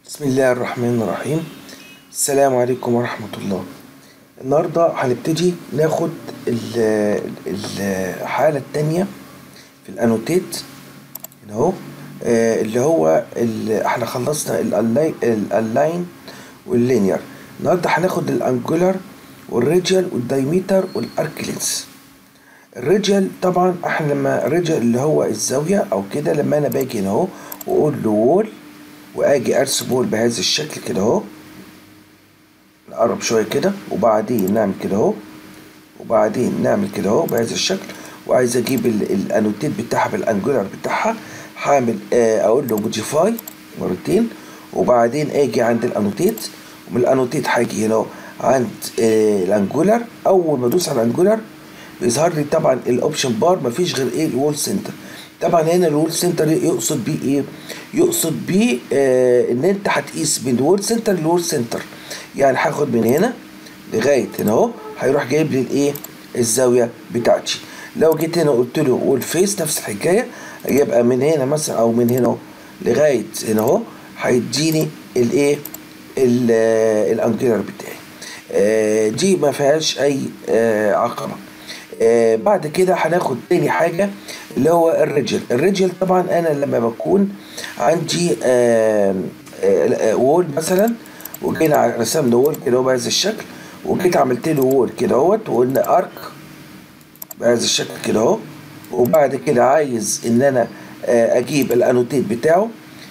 بسم الله الرحمن الرحيم السلام عليكم ورحمة الله النهاردة هنبتدي ناخد ال- الحالة التانية في الانوتيت هنا اهو آه، اللي هو ال- احنا خلصنا الالاين واللينير النهاردة هناخد الانجولار والريجيال والدايمتر والاركلينس الريجيال طبعا احنا لما الريجيال اللي هو الزاوية او كده لما انا باجي هنا اهو واقول له وول واجي ارسم وول بهذا الشكل كده اهو نقرب شوية كده وبعدين نعمل كده اهو وبعدين نعمل كده اهو بهذا الشكل وعايز اجيب ال- الانوتيت بتاعها بالانجولار بتاعها هعمل آه، اقول له موديفاي مرتين وبعدين اجي عند الانوتيت ومن الانوتيت هاجي هنا اهو عند آه، الانجولار اول ما ادوس على الانجولار بيظهر لي طبعا الاوبشن بار مفيش غير ايه الوول سنتر طبعا هنا الوول سنتر يقصد بيه ايه يقصد بيه آه ان انت هتقيس من الوول سنتر للوول سنتر يعني هاخد من هنا لغايه هنا اهو هيروح جايب لي الايه الزاويه بتاعتي لو جيت هنا قلت له وول فيس نفس الحكايه يبقى من هنا مثلا او من هنا اهو لغايه هنا اهو هيديني الايه ال- آه، الانجلر بتاعي آه، دي ما فيهاش اي آه، عقبه آه، بعد كده هناخد تاني حاجة اللي هو الريجل الريجل طبعا أنا لما بكون عندي آه، آه، آه، وول مثلا وجينا ع- رسمنا وول كده هو بهذا الشكل وجيت عملت له وول كده اهوت وقلنا ارك بهذا الشكل كده اهو وبعد كده عايز ان انا آه، اجيب الانوتيت بتاعه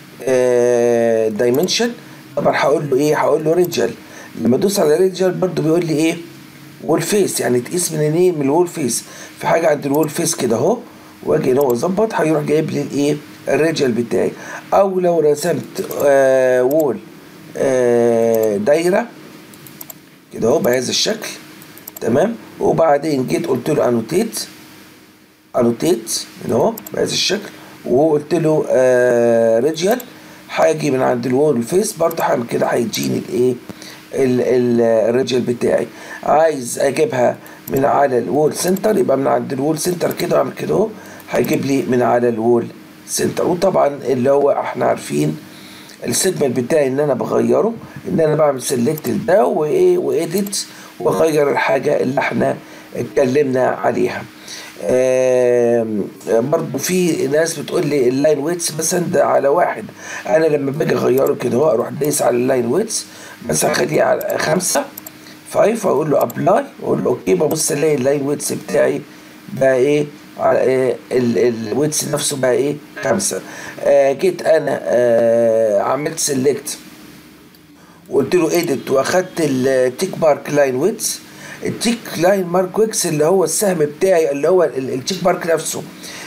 دايمنشن طبعا هقول له ايه هقول له ريجل لما ادوس على ريجل برضو بيقول لي ايه وول فيس يعني تقيس من ايه من الوول فيس في حاجه عند الوول فيس كده اهو واجي هنا اظبط هيروح جايب لي الايه الريجل بتاعي او لو رسمت آه وول آه دايره كده اهو بهذا الشكل تمام وبعدين جيت قلت له انوتيت انوتيت هنا اهو بهذا الشكل وقلت له آه ريجيال هاجي من عند الوول فيس برضه هعمل كده هيديني الايه ال- ال- الريجيال بتاعي عايز اجيبها من على الوول سنتر يبقى من عند الوول سنتر كده اعمل كده اهو هيجيب لي من على الوول سنتر وطبعا اللي هو احنا عارفين السيجمنت بتاعي ان انا بغيره ان انا بعمل سيلكت ده وايه واديت واغير الحاجه اللي احنا اتكلمنا عليها آم، برضو في ناس بتقول لي اللاين ويتس مثلا ده على واحد انا لما باجي اغيره كده اهو اروح دايس على اللاين ويتس مثلا اخليه على خمسة فايف واقول له ابلاي واقول له اوكي ببص الاقي اللاين ويتس بتاعي بقى ايه على إيه الويتس نفسه بقى ايه خمسة آه جيت انا آه عملت سيلكت وقلت له ايديت واخدت التيك مارك لاين ويتس التيك لاين مارك ويكس اللي هو السهم بتاعي اللي هو ال- التيك مارك نفسه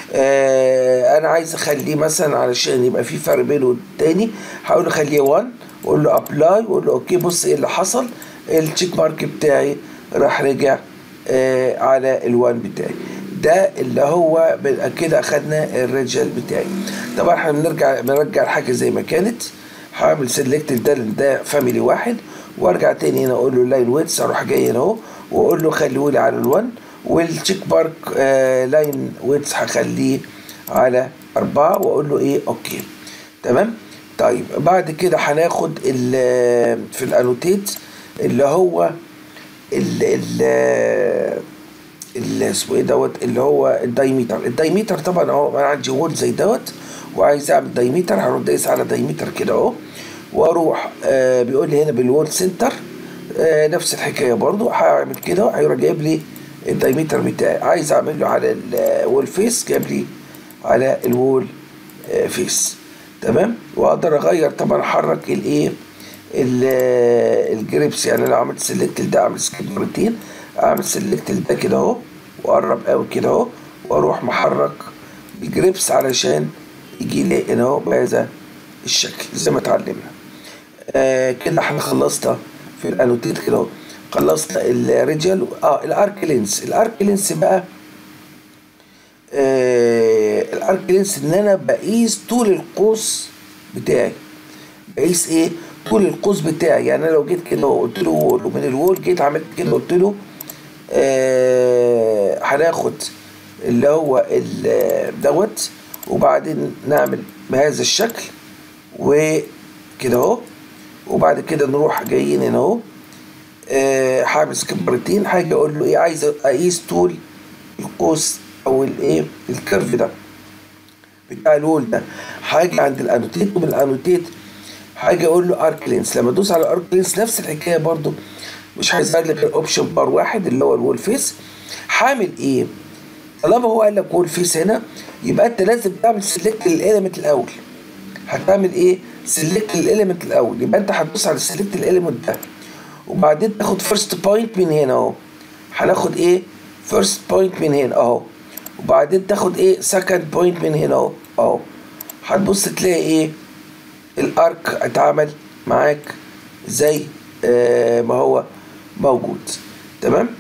آه انا عايز اخليه مثلا علشان يبقى في فرق بينه والتاني هقول له خليه 1 واقول له ابلاي واقول له اوكي بص ايه اللي حصل التيك مارك بتاعي راح رجع آه على ال1 بتاعي ده اللي هو بال- كده اخدنا الريجل بتاعي طبعا احنا بنرجع بنرجع الحاجه زي ما كانت هعمل سيلكت ده لأن ده فاميلي واحد وارجع تاني هنا اقول له لاين ويتس اروح جاي هنا اهو واقول له خليه لي على ال1 والتشيك مارك آه لاين ويتس هخليه على أربعة واقول له ايه اوكي تمام طيب بعد كده هناخد ال- في الانوتيت اللي هو ال ال اللي اسمه ايه دوت اللي هو الدايمتر الدايمتر طبعا اهو انا عندي وول زي دوت وعايز اعمل دايمتر هروح دايس على دايمتر كده اهو واروح آه بيقول لي هنا بالوول سنتر آه نفس الحكايه برضو هعمل كده هيروح جايب لي الدايمتر بتاعي عايز اعمل له على الوول فيس جاب لي على الوول آه فيس تمام واقدر اغير طبعا احرك الايه ال- الجريبس يعني لو عملت سيلكت ده اعمل سكيب مرتين اعمل سيلكت ده كده اهو واقرب قوي كده اهو واروح محرك الجريبس علشان يجي لي هنا اهو بهذا الشكل زي ما اتعلمنا آه كده احنا خلصنا في الانوتيت كده اهو خلصنا الريجل اه الارك لينس الارك لينس بقى آه الارك لينس ان انا بقيس طول القوس بتاعي بقيس ايه طول القوس بتاعي يعني انا لو جيت كده وقلت له وول ومن الوول جيت عملت كده قلت له آه، هناخد اللي هو ال- دوت وبعدين نعمل بهذا الشكل وكده اهو وبعد كده نروح جايين هنا اهو آه، هعمل سكيب مرتين حاجه اقول له ايه عايز اقيس طول القوس او الايه الكيرف ده بتاع الوول ده حاجه عند الانوتيت ومن الانوتيت حاجه اقول له ارك لينس لما ادوس على ارك لينس نفس الحكايه برضو مش هيظهر لي غير اوبشن بار واحد اللي هو الوول فيس هعمل ايه طالما هو قال لك وول فيس هنا يبقى انت لازم تعمل سيلكت للاليمنت الاول هتعمل ايه سيلكت للاليمنت الاول يبقى انت هتدوس على سيلكت الاليمنت ده وبعدين تاخد فيرست بوينت من هنا اهو هناخد ايه فيرست بوينت من هنا اهو وبعدين تاخد ايه سكند بوينت من هنا اهو اهو هتبص تلاقي ايه الارك اتعمل معاك زي آه ما هو موجود تمام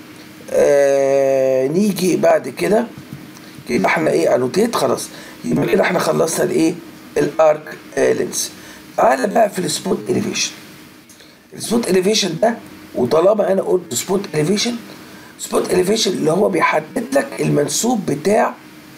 آه نيجي بعد كده كده احنا ايه انوتيت خلاص يبقى كده احنا خلصنا الايه الارك آه لينس تعالى بقى في السبوت اليفيشن السبوت اليفيشن ده وطالما انا قلت سبوت اليفيشن سبوت اليفيشن اللي هو بيحدد لك المنسوب بتاع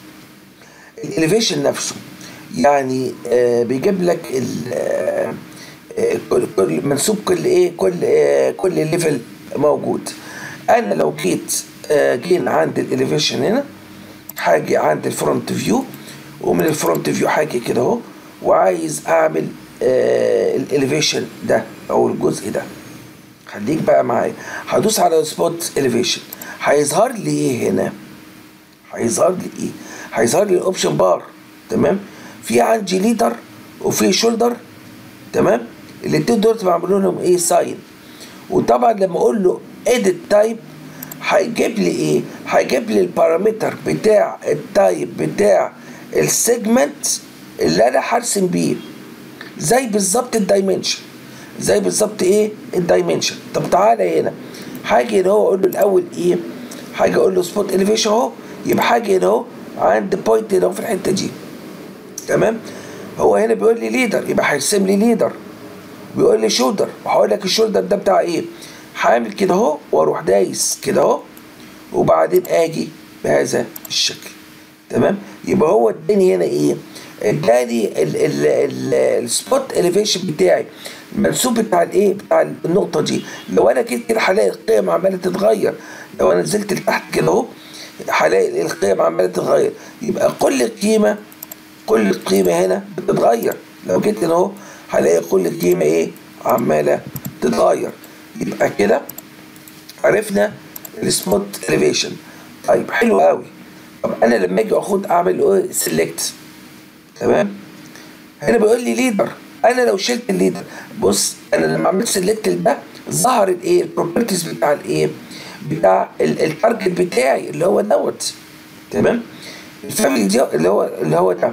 الاليفيشن نفسه يعني آه بيجيب لك ال آه آه، كل كل منسوب كل ايه كل آه كل ليفل موجود انا لو جيت آه جينا عند الاليفيشن هنا هاجي عند الفرونت فيو ومن الفرونت فيو هاجي كده اهو وعايز اعمل آه الاليفيشن ده او الجزء ده خليك بقى معايا هدوس على سبوت اليفيشن هيظهر لي ايه هنا هيظهر لي ايه هيظهر لي الاوبشن بار تمام في عندي ليدر وفي شولدر تمام الاتنين دول بعمل لهم ايه ساين وطبعا لما اقول له اديت تايب هيجيب لي ايه هيجيب لي البارامتر بتاع التايب بتاع السيجمنت اللي انا هرسم بيه زي بالظبط الدايمنشن زي بالظبط ايه الدايمنشن طب تعالى هنا هاجي هنا اهو اقول له الاول ايه هاجي اقول له سبوت اليفيشن اهو يبقى هاجي هنا اهو عند بوينت هنا اهو في الحته دي تمام هو هنا بيقول لي ليدر يبقى هيرسم لي ليدر بيقول لي شولدر وهقول لك الشولدر ده بتاع ايه هعمل كده اهو واروح دايس كده اهو وبعدين اجي بهذا الشكل تمام يبقى هو اداني هنا ايه اداني السبوت اليفيشن بتاعي المنسوب بتاع الايه بتاع النقطه دي لو انا كده كده هلاقي القيم عماله تتغير لو انا نزلت لتحت كده اهو هلاقي القيم عماله تتغير يبقى كل قيمه كل قيمه هنا بتتغير لو جيت هنا اهو هلاقي كل قيمه ايه عماله تتغير يبقى كده عرفنا السبوت اليفيشن طيب حلو قوي طب انا لما اجي اخد اعمل ايه سيلكت تمام هنا بيقول لي ليدر انا لو شلت الليدر بص انا لما عملت سيلكت ده ظهر الايه البروبرتيز بتاع الايه بتاع ال- التارجت بتاعي اللي هو دوت تمام الفاميلي دي اللي هو اللي هو ده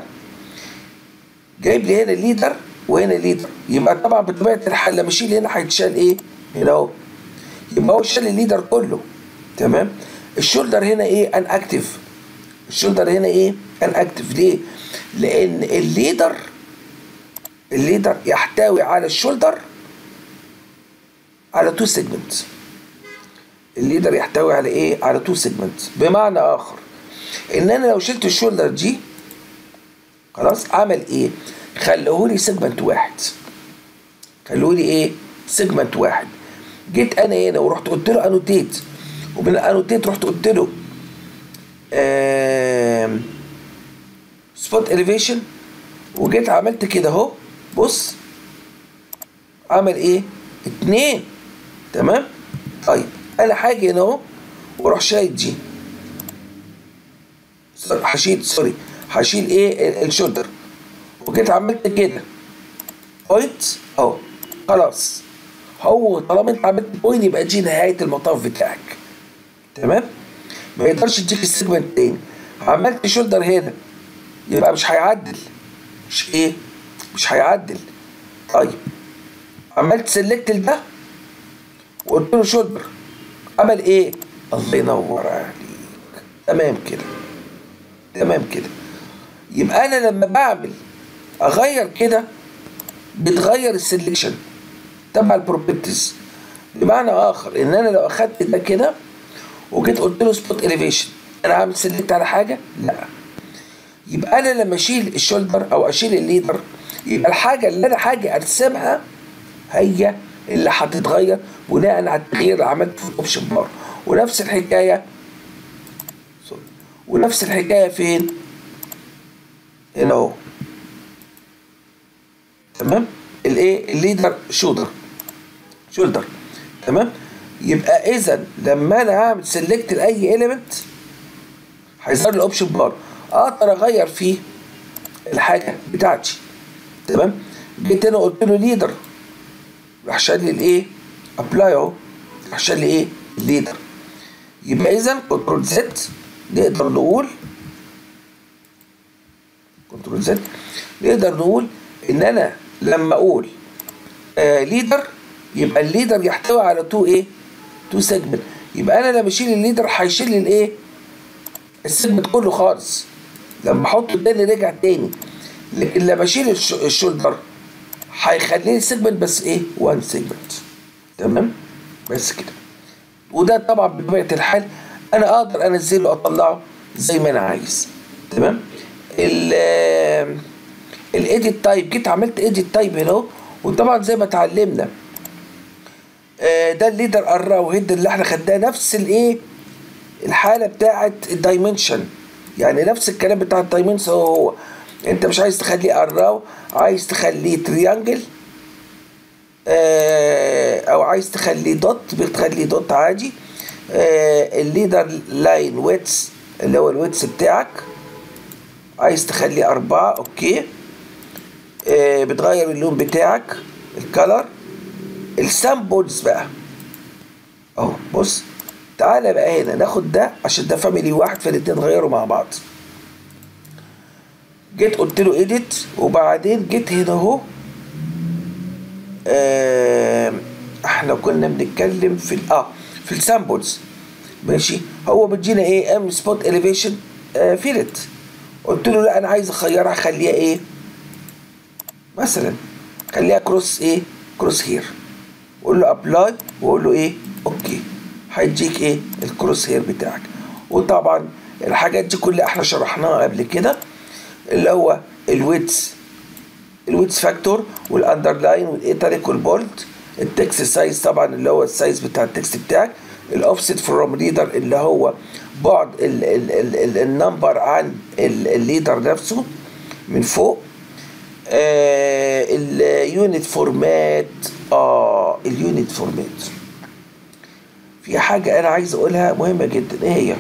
جايب لي هنا ليدر وهنا ليدر يبقى طبعا بطبيعه الحال لما اشيل هنا هيتشال ايه هنا اهو يبقى هو شال الليدر كله تمام الشولدر هنا ايه ان اكتف الشولدر هنا ايه ان اكتف ليه لان الليدر الليدر يحتوي على الشولدر على تو سيجمنت الليدر يحتوي على ايه على تو سيجمنت بمعنى اخر ان انا لو شلت الشولدر دي خلاص عمل ايه خلوهولي سيجمنت واحد خلوهولي ايه سيجمنت واحد جيت انا هنا ورحت قلت له انوتيت ومن الانوتيت رحت قلت له سبوت اليفيشن وجيت عملت كده اهو بص عمل ايه اتنين تمام طيب انا حاجه هنا اهو واروح شايل دي سوري، هشيل سوري هشيل ايه ال- الشولدر وجيت عملت كده بوينت اهو خلاص هو طالما انت عملت بوينت يبقى دي نهايه المطاف بتاعك تمام ما يقدرش يديك السيجمنت تاني عملت شولدر هنا يبقى مش هيعدل مش ايه مش هيعدل طيب عملت سيلكت ده وقلت له شولدر عمل ايه الله ينور عليك تمام كده تمام كده يبقى انا لما بعمل اغير كده بتغير السلكشن تبع البروبرتيز بمعنى اخر ان انا لو اخدت ده كده وجيت قلت له سبوت اليفيشن انا عامل سيلكت على حاجه لا يبقى انا لما اشيل الشولدر او اشيل الليدر يبقى الحاجه اللي انا حاجه ارسمها هي اللي هتتغير بناء على التغيير اللي عملته في الاوبشن بار ونفس الحكايه سوري. ونفس الحكايه فين؟ هنا اهو تمام الايه الليدر شولدر شولدر تمام يبقى اذا لما انا هعمل سيلكت لاي اليمنت هيظهر لي الاوبشن بار اقدر اغير فيه الحاجه بتاعتي تمام جيت هنا قلت له ليدر راح شال لي الايه ابلاي اهو راح شال لي ايه الليدر يبقى اذا كنترول زد نقدر نقول كنترول زد نقدر نقول ان انا لما اقول آه ليدر يبقى الليدر يحتوي على تو ايه تو سيجمنت يبقى انا لما اشيل الليدر هيشيل لي الايه السيجمنت كله خالص لما احطه تاني رجع تاني لكن لما اشيل الش- الشولدر هيخلي لي سيجمنت بس ايه وان سيجمنت تمام بس كده وده طبعا بطبيعه الحال انا اقدر انزله اطلعه زي ما انا عايز تمام ال الايديت تايب جيت عملت ايديت تايب هنا اهو وطبعا زي ما اتعلمنا آه، ده الليدر ارا وهيد اللي احنا خدناه نفس الايه الحاله بتاعه الدايمنشن يعني نفس الكلام بتاع الدايمنشن هو هو انت مش عايز تخليه اراو عايز تخليه تريانجل آه، او عايز تخليه دوت بتخليه دوت عادي آه، الليدر لاين ويتس اللي هو الويتس بتاعك عايز تخليه أربعة أوكي آه بتغير اللون بتاعك الكلر السامبلز بقى أهو بص تعالى بقى هنا ناخد ده عشان ده فاميلي واحد فالاتنين غيروا مع بعض جيت قلت له ايديت وبعدين جيت هنا اهو آه احنا كنا بنتكلم في ال- اه في السامبلز ماشي هو بيدينا ايه ام سبوت اليفيشن فيلت قلت له لا انا عايز اخيرها اخليها ايه مثلا خليها كروس ايه كروس هير قول له ابلاي واقول له ايه اوكي هيديك ايه الكروس هير بتاعك وطبعا الحاجات دي كلها احنا شرحناها قبل كده اللي هو الويتس الويتس فاكتور والاندرلاين والايتاليك والبولد التكست سايز طبعا اللي هو السايز بتاع التكست بتاعك الاوفست فروم ريدر اللي هو بعد ال- ال- ال- ال- النمبر عن ال- الليدر نفسه من فوق آه اليونت فورمات اه اليونت فورمات في حاجة أنا عايز أقولها مهمة جدا إيه هي؟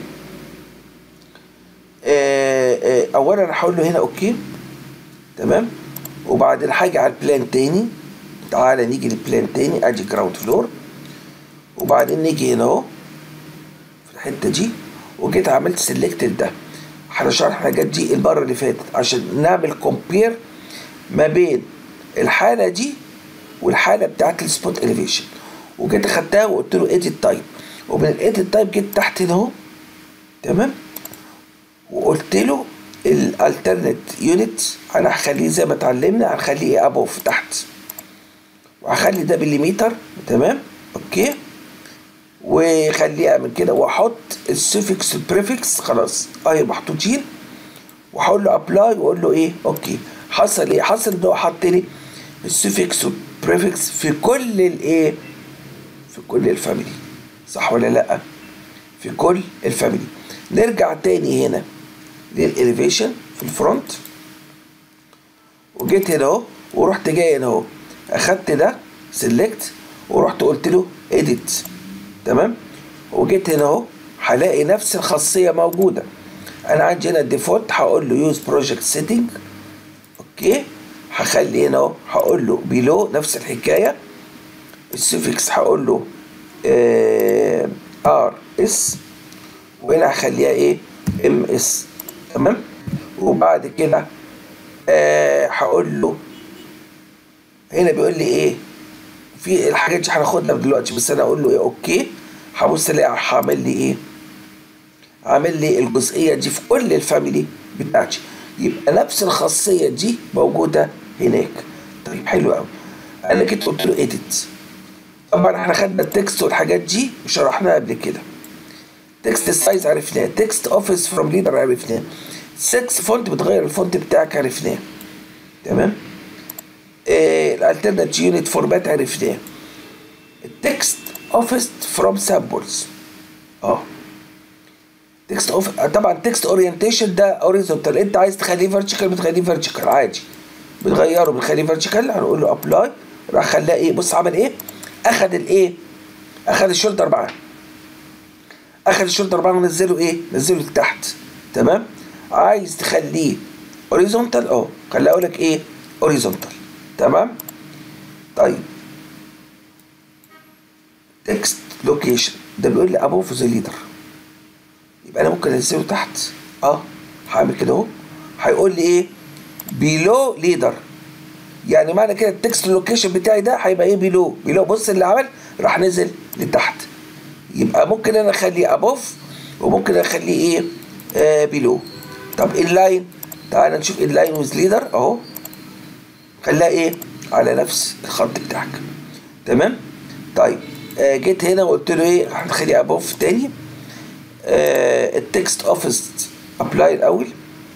آه آه أولا أنا هقول له هنا أوكي تمام وبعدين حاجة على البلان تاني تعالى نيجي للبلان تاني أدي جراوند فلور وبعدين نيجي هنا أهو في الحتة دي وجيت عملت سيلكت ده احنا شرحنا الحاجات دي المرة اللي فاتت عشان نعمل كومبير ما بين الحالة دي والحالة بتاعت السبوت اليفيشن وجيت خدتها وقلت له ايديت تايب ومن الايديت تايب جيت تحت هنا اهو تمام وقلت له الالترنت يونت انا هخليه زي ما اتعلمنا هنخليه ابوف تحت وهخلي ده مليمتر تمام اوكي وخليها من كده واحط السوفكس والبريفكس خلاص اهي محطوطين وهقول له ابلاي واقول له ايه اوكي حصل ايه حصل ان هو حط لي السوفكس والبريفكس في كل الايه في كل الفاميلي صح ولا لا في كل الفاميلي نرجع تاني هنا للاليفيشن في الفرونت وجيت هنا اهو ورحت جاي هنا اهو اخدت ده سيلكت ورحت قلت له اديت تمام وجيت هنا اهو هلاقي نفس الخاصيه موجوده انا عندي هنا الديفولت هقول له يوز بروجكت سيتنج اوكي هخلي هنا اهو هقول له بيلو نفس الحكايه السوفكس هقول له ار اس وهنا هخليها ايه ام اس تمام وبعد كده آه هقول له هنا بيقول لي ايه في الحاجات دي هناخدها دلوقتي بس انا اقول له ايه اوكي هبص الاقي هعمل لي ايه عامل لي الجزئيه دي في كل الفاميلي بتاعتي يبقى نفس الخاصيه دي موجوده هناك طيب حلو قوي انا جيت قلت له اديت طبعا احنا خدنا التكست والحاجات دي وشرحناها قبل كده تكست سايز عرفناه تكست اوفيس فروم ليدر عرفناه 6 فونت بتغير الفونت بتاعك عرفناه تمام الالترنات يونت فورمات عرفناه التكست اوفست فروم سامبلز اه تكست اوف طبعا تكست اورينتيشن ده اوريزونتال انت عايز تخليه فيرتيكال بتخليه فيرتيكال عادي بنغيره بنخليه فيرتيكال هنقول له ابلاي راح خلاه ايه بص عمل ايه اخد الايه اخد الشولدر معاه اخد الشولدر معاه ونزله ايه نزله لتحت تمام عايز تخليه اوريزونتال اه خليه اقول لك ايه اوريزونتال تمام طيب تكست لوكيشن ده بيقول لي ابوف ذا ليدر يبقى انا ممكن انزله تحت اه هعمل كده اهو هيقول لي ايه بيلو ليدر يعني معنى كده التكست لوكيشن بتاعي ده هيبقى ايه بيلو بيلو بص اللي عمل راح نزل لتحت يبقى ممكن انا اخليه ابوف وممكن اخليه ايه آه بيلو طب اللاين تعال نشوف اللاين ويز ليدر اهو خليها ايه على نفس الخط بتاعك تمام طيب آه جيت هنا وقلت له ايه هنخليه ابوف تاني آه التكست اوفيس ابلاي الاول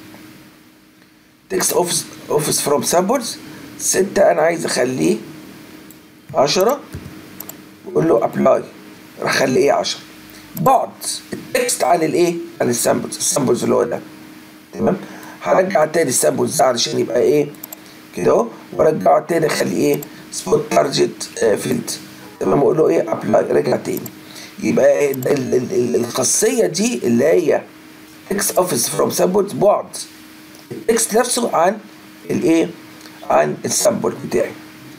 تكست اوفيس اوفيس فروم سامبلز ستة انا عايز اخليه عشرة وقول له ابلاي راح اخليه ايه عشرة بعد التكست عن الايه عن السامبلز السامبلز اللي هو ده تمام هرجع تاني السامبلز ده علشان يبقى ايه كده اهو وارجعه تاني اخليه ايه سبوت تارجت فيلد تمام اقول له ايه ابلاي رجع تاني يبقى ال ال ال الخاصيه دي اللي هي تكست اوفيس فروم سامبلز بعد التكست نفسه عن الايه عن السامبل بتاعي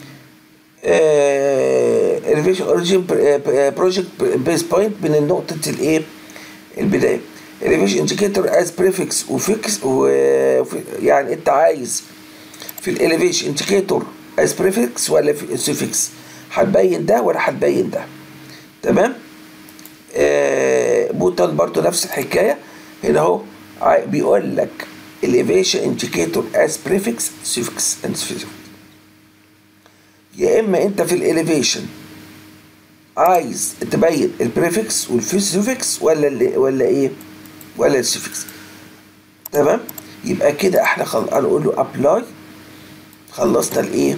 الفيجن اوريجين بروجكت بيس بوينت من نقطه الايه البدايه الفيجن انديكيتور از بريفكس وفيكس و يعني انت عايز في الاليفيشن انديكيتور از بريفكس ولا في سيفكس هتبين ده ولا هتبين ده تمام آه بوتون برضو نفس الحكايه هنا اهو بيقول لك elevation indicator as prefix suffix and suffix يا اما انت في الاليفيشن عايز تبين البريفكس والسوفكس ولا اللي ولا ايه ولا السوفكس تمام يبقى كده احنا خل... هنقول له ابلاي خلصنا الايه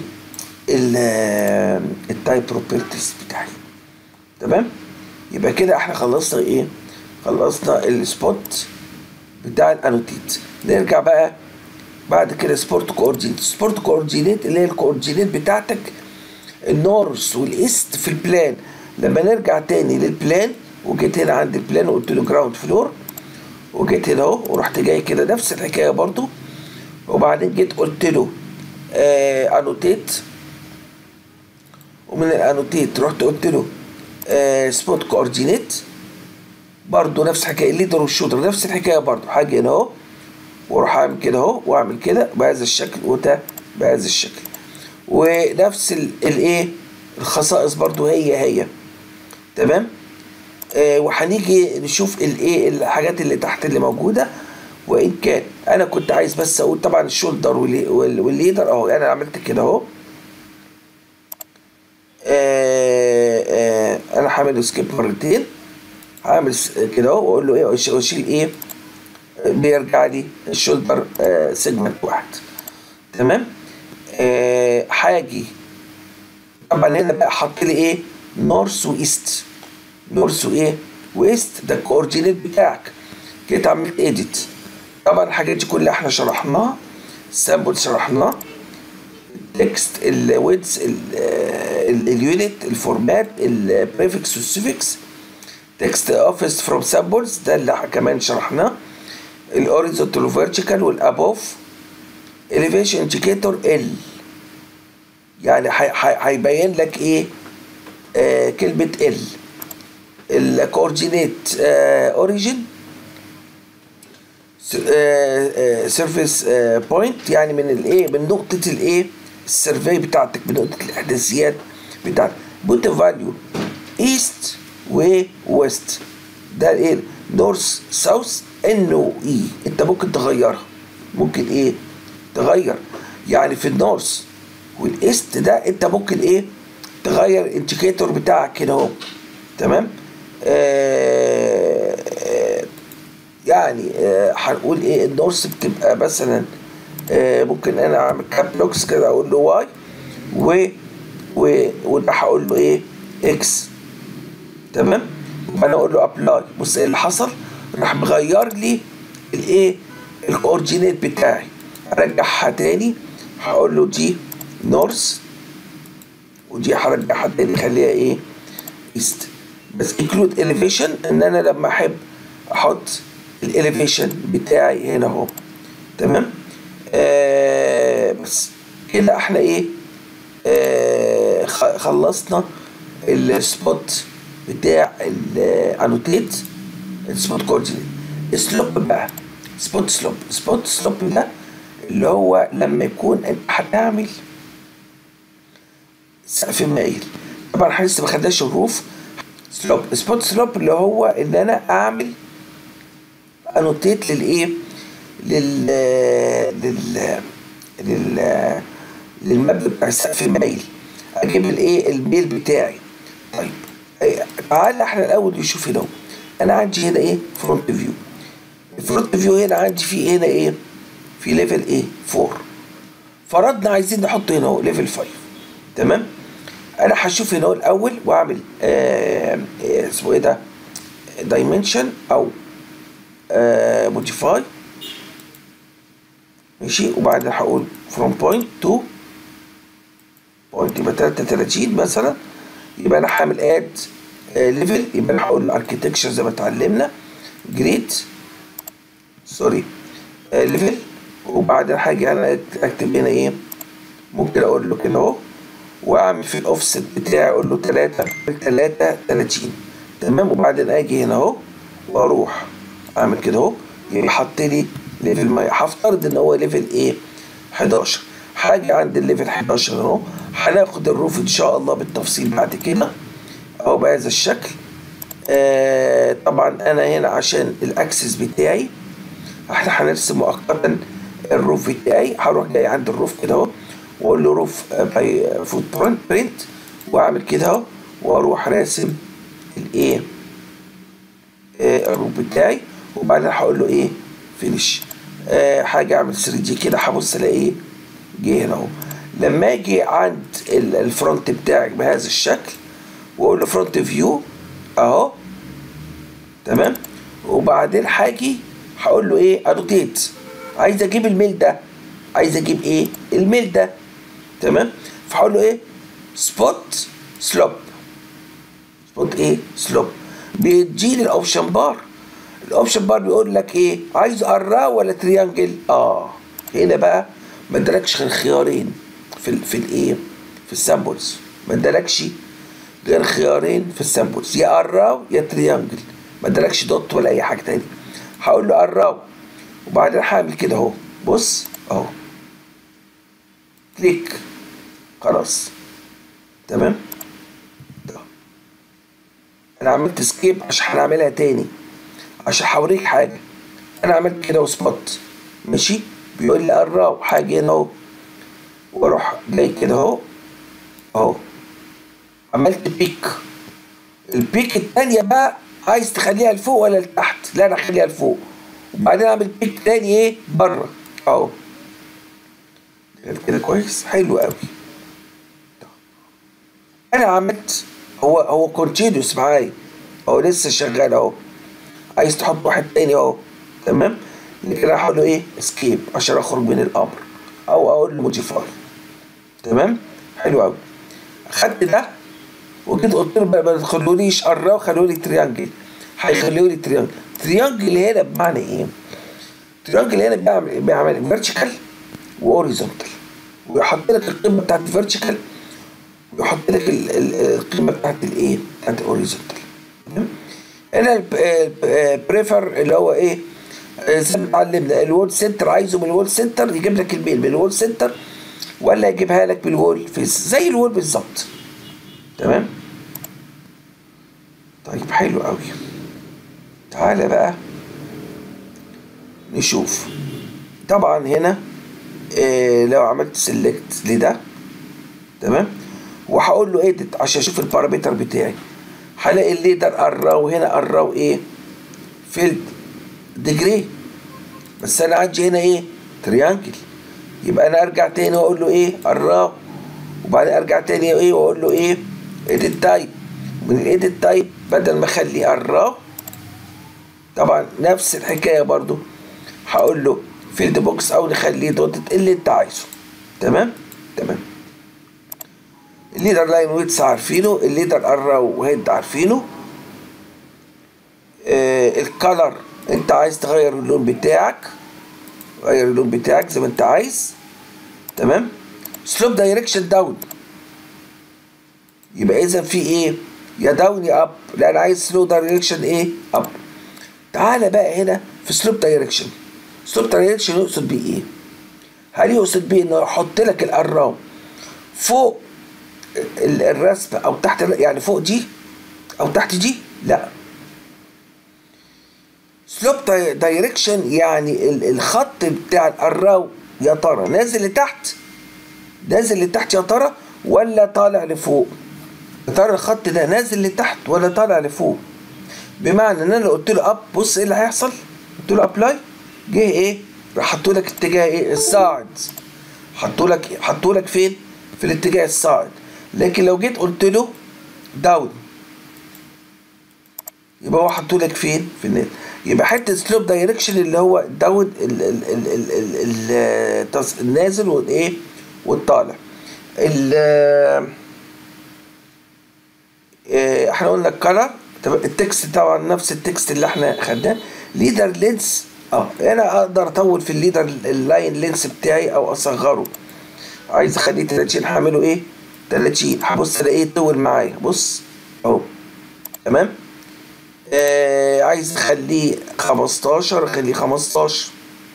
التايب بروبرتيز بتاعي تمام يبقى كده احنا خلصنا ايه خلصنا السبوت بتاع الانوتيت نرجع بقى بعد كده سبورت كوردينيت سبورت كوردينيت اللي هي الكوردينيت بتاعتك النورث والايست في البلان لما نرجع تاني للبلان وجيت هنا عند البلان وقلت له جراوند فلور وجيت هنا اهو ورحت جاي كده نفس الحكايه برضو وبعدين جيت قلت له آه انوتيت ومن الانوتيت رحت قلت له آه سبوت كوردينيت برضو نفس الحكايه الليدر والشوتر نفس الحكايه برضو حاجه هنا اهو واروح اعمل كده اهو واعمل كده بهذا الشكل وده بهذا الشكل ونفس الايه الخصائص برضو هي هي تمام آه وهنيجي نشوف الايه الحاجات اللي تحت اللي موجوده وان كان انا كنت عايز بس اقول طبعا الشولدر والليدر اهو انا عملت كده اهو آه آه انا هعمل سكيب مرتين هعمل كده اهو واقول له ايه واشيل ايه بيرجع لي الشولدر آه سيجمنت واحد تمام آه هاجي طبعا هنا بقى حط لي ايه نورث وايست نورث وايه وايست ده الكوردينيت بتاعك جيت عملت اديت طبعا الحاجات دي كلها احنا شرحناها السامبل شرحناه التكست الويدز اليونت الفورمات البريفكس والسيفكس تكست اوفيس فروم سامبلز ده اللي كمان شرحناه الهوريزونتال وفيرتيكال والابوف elevation indicator ال يعني هيبين لك ايه آه كلمة ال الكوردينيت اوريجين سيرفيس بوينت يعني من الايه من نقطة الايه السيرفي بتاعتك من نقطة الاحداثيات بتاعتك بوت فاليو ايست وويست ده ايه نورث ساوث ان واي انت ممكن تغيرها ممكن ايه تغير يعني في النورث والايست ده انت ممكن ايه تغير الانتيكيتور بتاعك هنا اهو تمام آه آه يعني هنقول آه ايه النورث بتبقى مثلا آه ممكن انا اعمل كاب لوكس كده اقول له واي و و وده هقول له ايه اكس تمام انا اقول له ابلاي بص ايه اللي حصل راح مغير لي الايه الاورجينيت بتاعي ارجعها تاني هقول له دي نورث ودي هرجعها تاني خليها ايه ايست بس انكلود اليفيشن ان انا لما احب احط الاليفيشن بتاعي هنا اهو تمام آه بس كده احنا ايه آه خلصنا السبوت بتاع الانوتيت السبوت كوردينيت السلوب بقى سبوت سلوب سبوت سلوب ده اللي هو لما يكون انت هتعمل سقف مايل طبعا احنا لسه ما خدناش الروف سلوب سبوت سلوب اللي هو ان انا اعمل انوتيت للايه لل لل لل للمبنى بتاع السقف مايل اجيب الايه الميل بتاعي طيب تعالى احنا الاول نشوف هنا انا عندي هنا ايه فرونت فيو الفرونت فيو هنا عندي فيه هنا ايه في ليفل ايه 4 فرضنا عايزين نحط هنا اهو ليفل 5 تمام انا هشوف هنا الاول واعمل آه اسمه ايه ده دايمنشن او موديفاي ماشي وبعدين هقول فروم بوينت تو بوينت يبقى 33 مثلا يبقى انا هعمل اد ليفل يبقى انا هقول اركتكشر زي ما اتعلمنا جريد سوري ليفل وبعدين هاجي انا اكتب هنا ايه ممكن اقول له كده اهو واعمل في الاوفست بتاعي اقول له 3 33 تمام وبعدين اجي هنا اهو واروح اعمل كده اهو يبقى حط لي ليفل ما هفترض ان هو ليفل ايه 11 حاجه عند الليفل 11 اهو هناخد الروف ان شاء الله بالتفصيل بعد كده اهو بهذا الشكل آه طبعا انا هنا عشان الاكسس بتاعي احنا هنرسم مؤقتا الروف بتاعي هروح جاي عند الروف كده اهو واقول له روف باي فوت برنت واعمل كده اهو واروح راسم الايه آه الروف بتاعي وبعدين هقول له ايه فينش آه حاجه اعمل 3 دي كده هبص الاقي ايه جه هنا اهو لما اجي عند الفرونت بتاعك بهذا الشكل واقول له فرونت فيو اهو تمام وبعدين هاجي هقول له ايه انوتيت عايز اجيب الميل ده عايز اجيب ايه الميل ده تمام فهقول له ايه سبوت سلوب سبوت ايه سلوب بيديني الاوبشن بار الاوبشن بار بيقول لك ايه عايز ارا ولا تريانجل اه هنا بقى ما ادالكش غير خيارين في ال في الايه في السامبلز ما ادالكش غير خيارين في السامبلز يا اراو يا تريانجل ما ادالكش دوت ولا اي حاجه تاني هقول له اراو وبعدين هعمل كده اهو بص اهو كليك خلاص تمام ده. انا عملت سكيب عشان هنعملها تاني عشان هوريك حاجه انا عملت كده وسبوت ماشي بيقول لي قراو حاجه هنا اهو واروح جاي كده اهو اهو عملت بيك البيك التانية بقى عايز تخليها لفوق ولا لتحت لا انا اخليها لفوق وبعدين اعمل بيك تاني ايه بره اهو كده كويس حلو قوي انا عملت هو هو كونتينيوس معايا هو لسه شغال اهو عايز تحط واحد تاني اهو تمام لكن هقول له ايه اسكيب عشان اخرج من الامر او اقول له موديفاي تمام حلو قوي خدت ده وجيت قلت له ما تخلونيش اراه خلوا لي تريانجل هيخلوا لي تريانجل تريانجل هنا بمعنى ايه تريانجل هنا بيعمل بيعمل فيرتيكال وهوريزونتال ويحط لك القيمه بتاعت الفيرتيكال ويحط لك القيمه بتاعت الايه بتاعت الهوريزونتال تمام هنا البريفر اللي هو ايه زي ما اتعلمنا الوول سنتر عايزه من الوول سنتر يجيب لك الميل من الوول سنتر ولا يجيبها لك بالوول فيس زي الوول بالظبط تمام طيب حلو قوي تعالى بقى نشوف طبعا هنا إيه لو عملت سيلكت لده تمام وهقول له اديت عشان اشوف البارامتر بتاعي هلاقي الليدر اراو هنا اراو ايه فيلد ديجري بس انا عندي هنا ايه تريانجل يبقى انا ارجع تاني واقول له ايه اراو وبعدين ارجع تاني ايه واقول له ايه edit type من الايديت تايب بدل ما اخليه الراو طبعا نفس الحكايه برضو هقول له فيلد بوكس او نخليه دوتد اللي انت عايزه تمام تمام الليدر لاين ويتس عارفينه الليدر الراو هيد عارفينه آه الكالر انت عايز تغير اللون بتاعك غير اللون بتاعك زي ما انت عايز تمام سلوب دايركشن داون يبقى اذا في ايه يا داون يا اب لا انا عايز سلو دايركشن ايه اب تعالى بقى هنا في سلوب دايركشن سلوب دايركشن يقصد بيه ايه هل يقصد بيه انه يحط لك الارام فوق الرسمه او تحت يعني فوق دي او تحت دي لا سلوب دايركشن يعني الخط بتاع الراو يا ترى نازل لتحت نازل لتحت يا ترى ولا طالع لفوق يا ترى الخط ده نازل لتحت ولا طالع لفوق بمعنى ان انا قلت له اب بص ايه اللي هيحصل قلت له ابلاي جه ايه راح حطوا لك اتجاه ايه الصاعد حطوا لك حطوا لك فين في الاتجاه الصاعد لكن لو جيت قلت له داون يبقى هو حطوا لك فين في النت يبقى حته سلوب دايركشن اللي هو داون ال ال ال ال ال ال النازل والايه والطالع ال احنا قلنا الكلر التكست طبعا نفس التكست اللي احنا خدناه ليدر لينس اه انا اقدر اطول في الليدر اللاين لينس بتاعي او اصغره عايز اخليه 30 هعمله ايه 30 هبص الاقيه طول معايا بص اهو تمام آه عايز اخليه 15 اخليه 15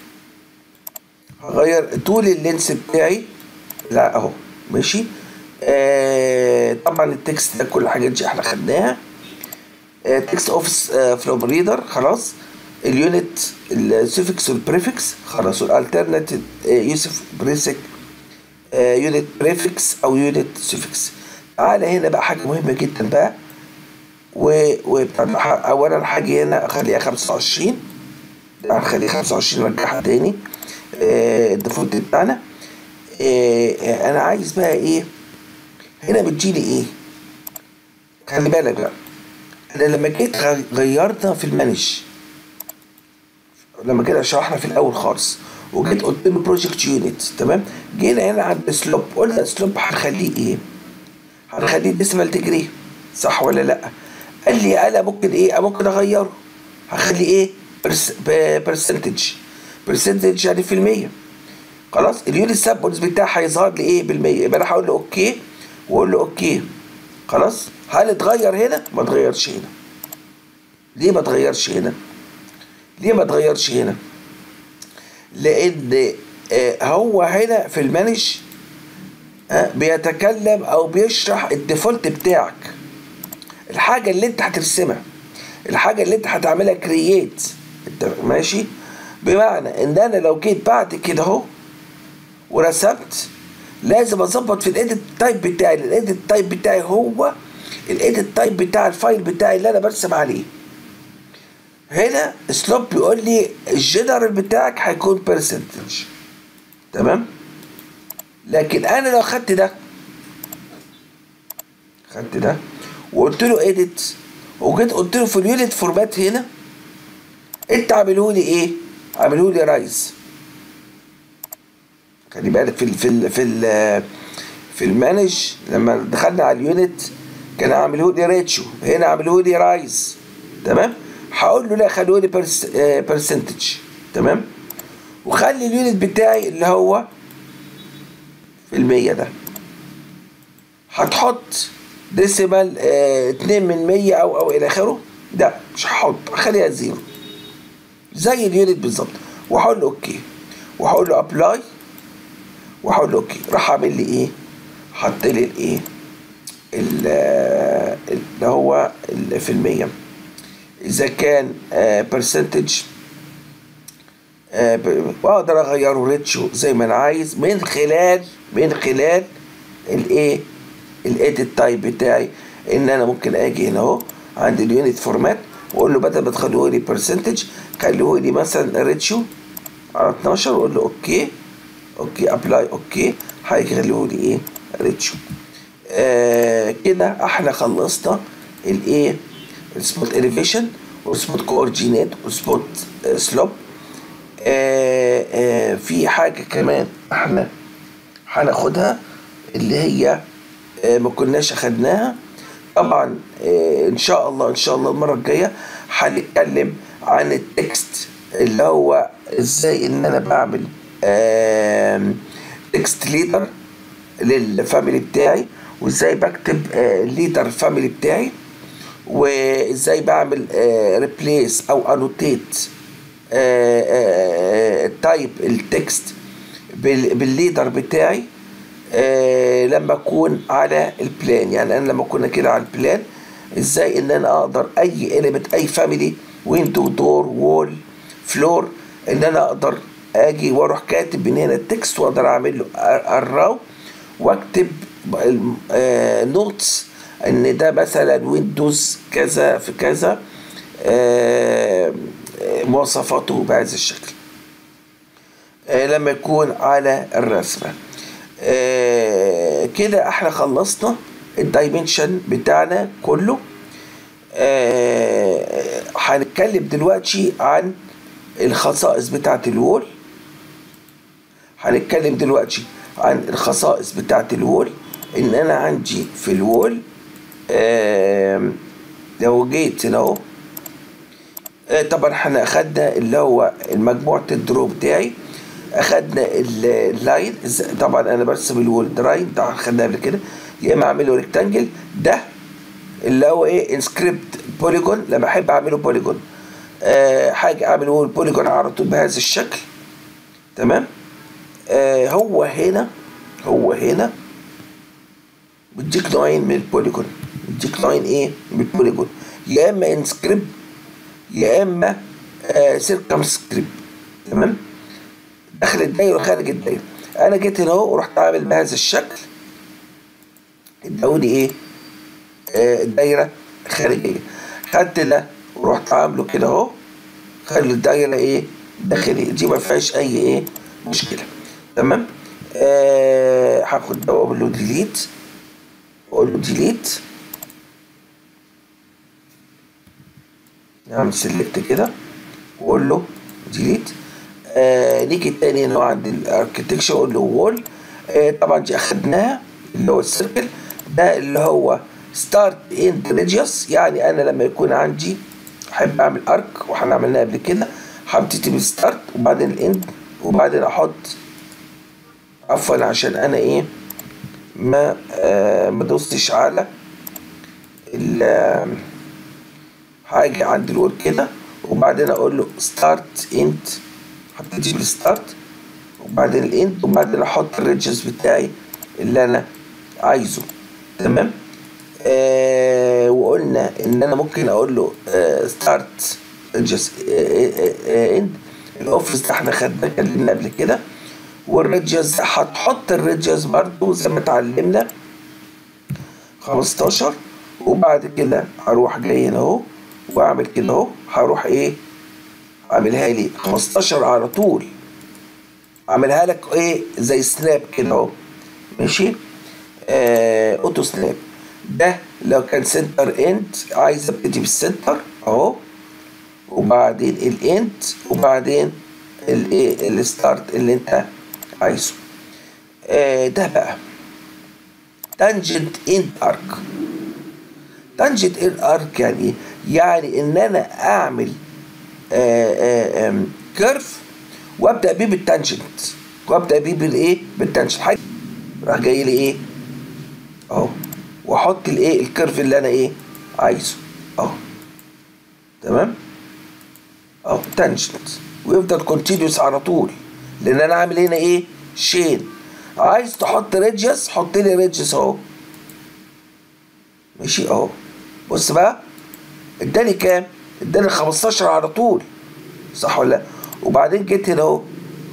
هغير طول اللينس بتاعي لا اهو ماشي آه طبعا التكست ده كل الحاجات دي احنا خدناها آه تكست اوفيس آه فلوب ريدر خلاص اليونت السوفكس والبريفكس خلاص والالترناتيف يوسف بريسك يونت بريفكس او يونت سوفكس تعالى هنا بقى حاجه مهمه جدا بقى و و اولا حاجه هنا اخليها 25 هنخليها 25 نرجعها تاني آه الديفولت بتاعنا آه انا عايز بقى ايه هنا بتجيلي ايه خلي بالك بقى انا لما جيت غيرنا في المانج لما كده شرحنا في الاول خالص وجيت قلت له بروجكت يونت تمام جينا هنا عند سلوب قلنا سلوب هنخليه ايه هنخليه ديسمال ديجري صح ولا لا قال لي انا ممكن ايه ممكن اغيره هخليه ايه برسنتج برسنتج يعني في المية خلاص اليونت سامبلز بتاعي هيظهر لي ايه بالمية يبقى انا هقول له اوكي واقول له اوكي خلاص هل اتغير هنا ما اتغيرش هنا ليه ما اتغيرش هنا ليه ما اتغيرش هنا لان هو هنا في المانج بيتكلم او بيشرح الديفولت بتاعك الحاجة اللي انت هترسمها الحاجة اللي انت هتعملها كرييت انت ماشي بمعنى ان انا لو جيت بعد كده اهو ورسمت لازم اظبط في الايديت تايب بتاعي الايديت تايب بتاعي هو الايديت تايب بتاع الفايل بتاعي اللي انا برسم عليه هنا سلوب بيقول لي الجنرال بتاعك هيكون برسنتج تمام لكن انا لو خدت ده خدت ده وقلت له اديت وجيت قلت له في اليونت فورمات هنا انت عامله لي ايه عامله لي رايز خلي بالك في ال في ال في ال في المانج لما دخلنا على اليونت كان عامله لي ريتشو هنا عامله لي رايز تمام هقول له لا خلوه لي برسنتج تمام وخلي اليونت بتاعي اللي هو في المية ده هتحط ديسيمال اه اتنين من مية او او الى اخره لا مش هحط هخليها زيرو زي اليونت بالظبط وهقول له اوكي وهقول له ابلاي وهقول له اوكي راح اعمل لي ايه حط لي الايه اللي هو في المية اذا كان برسنتج واقدر اغيره ريتشو زي ما انا عايز من خلال من خلال الايه الايديت تايب بتاعي ان انا ممكن اجي هنا اهو عند اليونت فورمات واقول له بدل ما تخلوه لي برسنتج خلوه لي مثلا ريتشو على 12 واقول له اوكي اوكي ابلاي اوكي هيخلوه لي ايه ريتشو آه كده احنا خلصنا الايه السبوت اليفيشن والسبوت كوردينيت والسبوت سلوب آه آه في حاجة كمان احنا هناخدها اللي هي آه ما كناش اخدناها طبعا آه ان شاء الله ان شاء الله المرة الجاية هنتكلم عن التكست اللي هو ازاي ان انا بعمل آه تكست ليدر للفاميلي بتاعي وازاي بكتب ليدر الفاميلي بتاعي وازاي بعمل ريبليس او انوتيت تايب التكست بالليدر بتاعي آه لما اكون على البلان يعني انا لما كنا كده على البلان ازاي ان انا اقدر اي اليمنت اي فاميلي ويندو دور وول فلور ان انا اقدر اجي واروح كاتب من هنا التكست واقدر اعمل له الراو واكتب نوتس ان ده مثلا ويندوز كذا في كذا آه مواصفاته بهذا الشكل آه لما يكون على الرسمه آه كده احنا خلصنا الدايمنشن بتاعنا كله هنتكلم دلوقتي عن الخصائص بتاعت الوول هنتكلم دلوقتي عن الخصائص بتاعت الوول ان انا عندي في الوول آه لو جيت هنا اهو آه طبعا احنا اخدنا اللي هو مجموعة الدرو بتاعي اخدنا اللاين طبعا انا برسم الوول دراين طبعا خدناه قبل كده يا اما اعمله ريكتانجل ده اللي هو ايه انسكريبت بوليجون لما احب اعمله بوليجون آه حاجه اعمل وول بوليجون على طول بهذا الشكل تمام آه هو هنا هو هنا بيديك نوعين من البوليجون بيديك نوعين ايه من البوليجون يا اما انسكريبت يا اما آه سيركمسكريبت تمام داخل الدايره وخارج الدايره انا جيت هنا اهو ورحت عامل بهذا الشكل ادوني ايه آه الدايره خارجيه خدت ده ورحت عامله كده اهو خلي الدايره ايه داخليه دي ما فيهاش اي ايه مشكله تمام آه هاخد ده واقول له ديليت اقول له ديليت نعمل سيلكت كده واقول له ديليت آه نيجي تاني هنا عند الاركتكشر اقول له وول آه طبعا دي اخدناها اللي هو السيركل ده اللي هو ستارت اند ريديوس يعني انا لما يكون عندي احب اعمل ارك واحنا عملناها قبل كده هبتدي بالستارت وبعدين الاند وبعدين احط عفوا عشان انا ايه ما آه ما دوستش على حاجه عند الوول كده وبعدين اقول له ستارت اند هبتدي بالستارت وبعدين الاند وبعدين احط الريدجز بتاعي اللي انا عايزه تمام آه وقلنا ان انا ممكن اقول له آه ستارت ريدجز اند الاوفيس ده احنا خدناه اتكلمنا قبل كده والريدجز هتحط الريدجز برضو زي ما اتعلمنا 15 وبعد كده هروح جاي هنا اهو واعمل كده اهو هروح ايه اعملها لي 15 على طول اعملها لك ايه زي سناب كده اهو ماشي آه اوتو سناب ده لو كان سنتر اند عايز ابتدي بالسنتر اهو وبعدين الاند وبعدين الايه الستارت اللي انت عايزه آه ده بقى تانجنت اند ارك تانجنت اند ارك يعني ايه يعني ان انا اعمل آه آه كيرف وابدا بيه بالتانجنت وابدا بيه بالايه بالتانجنت حاجه راح جاي لي ايه اهو واحط الايه الكيرف اللي انا ايه عايزه اهو تمام اهو تانجنت ويفضل كونتينيوس على طول لان انا عامل هنا ايه شين عايز تحط ريدجس حط لي ريدجس اهو ماشي اهو بص بقى اداني كام اداني 15 على طول صح ولا لا وبعدين جيت هنا اهو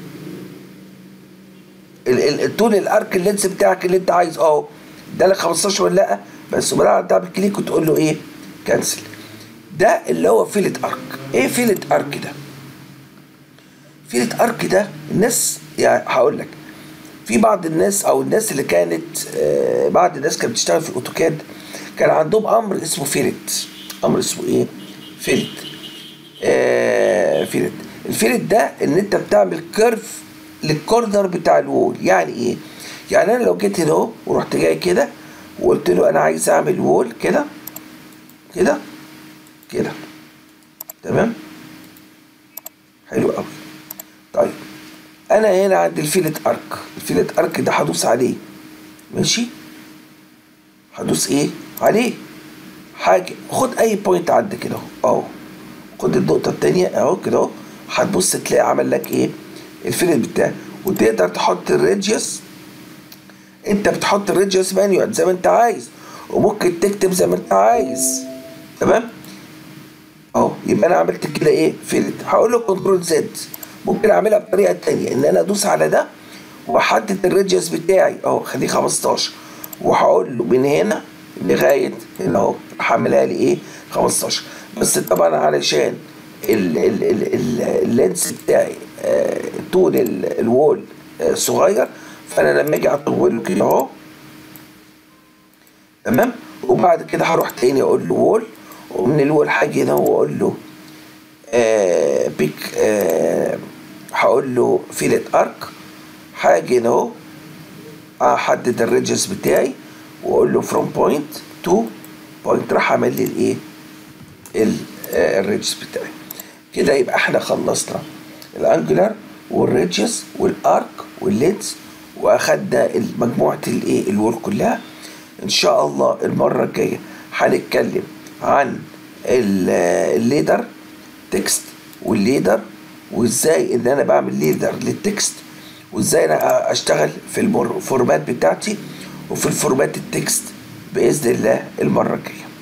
الطول الارك اللينس بتاعك اللي انت عايز اهو ادالك 15 ولا لا بس وبعدين تعمل كليك وتقول له ايه كنسل ده اللي هو فيلت ارك ايه فيلت ارك ده فيلت ارك ده الناس يعني هقول لك في بعض الناس او الناس اللي كانت آه، بعض الناس كانت بتشتغل في الاوتوكاد كان عندهم امر اسمه فيلت امر اسمه ايه فيلت آه فيلت الفيلت ده ان انت بتعمل كيرف للكورنر بتاع الوول يعني ايه يعني انا لو جيت هنا اهو ورحت جاي كده وقلت له انا عايز اعمل وول كده كده كده تمام حلو قوي طيب انا هنا عند الفيلت ارك الفيلت ارك ده هدوس عليه ماشي هدوس ايه عليه حاجه خد اي بوينت عندك كده اهو اهو خد النقطه التانية اهو كده اهو هتبص تلاقي عمل لك ايه الفيلت بتاعك وتقدر تحط الريديوس انت بتحط الريديوس مانيوال زي ما انت عايز وممكن تكتب زي ما انت عايز تمام اهو يبقى انا عملت كده ايه فيلت هقول له كنترول زد ممكن اعملها بطريقه تانية ان انا ادوس على ده واحدد الريديوس بتاعي اهو خليه 15 وهقول له من هنا لغايه هنا اهو هعملها لي ايه 15 بس طبعا علشان ال ال ال ال اللينس بتاعي آه طول ال- الوول آه صغير فانا لما اجي اطوله كده اهو تمام وبعد كده هروح تاني اقول له وول ومن الوول هاجي هنا واقول له آه بيك آه هقول له فيلت ارك هاجي هنا اهو احدد الريدجز بتاعي واقول له فروم بوينت تو بوينت راح اعمل لي الايه الريدجز بتاعي كده يبقى احنا خلصنا الانجلر والريدجز والارك والليدز واخدنا مجموعه الايه الوول كلها ان شاء الله المره الجايه هنتكلم عن ال- الليدر تكست والليدر وازاي ان انا بعمل ليدر للتكست وازاي انا اشتغل في الفورمات بتاعتي وفي الفورمات التكست باذن الله المره الجايه